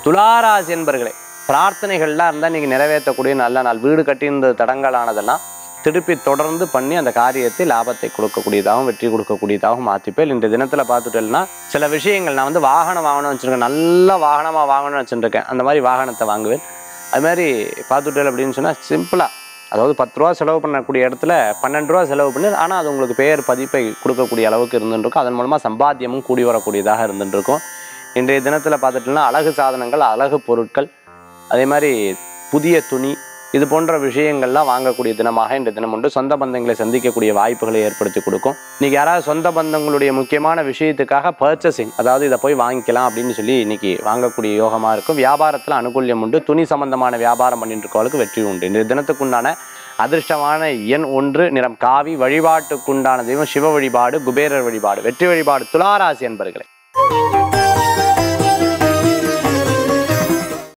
துளாராசி என்பர்களே பிரார்த்தனைகள்லாம் இருந்தால் நீங்கள் நிறைவேற்றக்கூடிய நல்ல நாள் வீடு கட்டியிருந்த தடங்கலானதெல்லாம் திருப்பி தொடர்ந்து பண்ணி அந்த காரியத்தை லாபத்தை கொடுக்கக்கூடியதாகவும் வெற்றி கொடுக்கக்கூடியதாகவும் மாற்றிப்பேன் இன்றைய தினத்தில் பார்த்துட்டேன்னா சில விஷயங்கள் நான் வந்து வாகனம் வாங்கணும்னு வச்சுருக்கேன் நல்ல வாகனமாக வாங்கணும்னு வச்சுருக்கேன் அந்த மாதிரி வாகனத்தை வாங்குவேன் அது மாதிரி பார்த்துட்டேன் அப்படின்னு சொன்னால் சிம்பிளாக அதாவது பத்து ரூபா செலவு பண்ணக்கூடிய இடத்துல பன்னெண்டு ரூபா செலவு பண்ணி ஆனால் அது உங்களுக்கு பெயர் பதிப்பை கொடுக்கக்கூடிய அளவுக்கு இருந்துருக்கும் அதன் மூலமாக சம்பாத்தியமும் கூடி வரக்கூடியதாக இருந்துருக்கும் இன்றைய தினத்தில் பார்த்துட்டோம்னா அழகு சாதனங்கள் அழகு பொருட்கள் அதே மாதிரி புதிய துணி இது போன்ற விஷயங்கள்லாம் வாங்கக்கூடிய தினமாக இந்த தினம் உண்டு சொந்த பந்தங்களை சந்திக்கக்கூடிய வாய்ப்புகளை ஏற்படுத்தி கொடுக்கும் இன்னைக்கு யாராவது சொந்த பந்தங்களுடைய முக்கியமான விஷயத்துக்காக பர்ச்சேசிங் அதாவது இதை போய் வாங்கிக்கலாம் அப்படின்னு சொல்லி இன்னைக்கு வாங்கக்கூடிய யோகமாக இருக்கும் வியாபாரத்தில் அனுகூல்யம் உண்டு துணி சம்பந்தமான வியாபாரம் பண்ணிட்டு இருக்கவங்களுக்கு வெற்றி உண்டு இந்த தினத்துக்குண்டான அதிர்ஷ்டமான எண் ஒன்று நிறம் காவி வழிபாட்டுக்குண்டான தெய்வம் சிவ வழிபாடு குபேரர் வழிபாடு வெற்றி வழிபாடு துளாராசி என்பர்களே